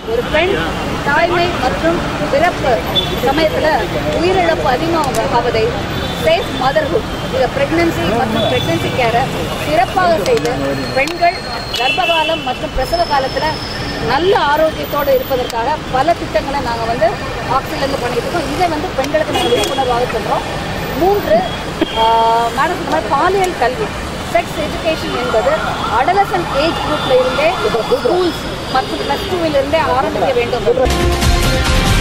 ஒரு பெண் தாய்மை மற்றும் பிறப்பு சமயத்தில் உயிரிழப்பு அதிகமாக ஆவதை சேஃப் மதர்ஹுட் இதை பிரெக்னன்சி மற்றும் பிரெக்னன்சி கேரை சிறப்பாக செய்து பெண்கள் கர்ப்பகாலம் மற்றும் பிரசவ காலத்தில் நல்ல ஆரோக்கியத்தோடு இருப்பதற்காக பல திட்டங்களை நாங்கள் வந்து ஆக்சிலேருந்து பண்ணிட்டு இருக்கோம் இதை வந்து பெண்களுக்கு நாங்கள் விழிப்புணர்வாக சொல்கிறோம் மூன்று மேடம் சொன்ன மாதிரி பாலியல் கல்வி செக்ஸ் எஜுகேஷன் என்பது அடலசன் ஏஜ் குரூப்ல இருந்தே ஸ்கூல்ஸ் மற்றும் பிளஸ் டூவில் இருந்தே ஆரம்பிக்க வேண்டும்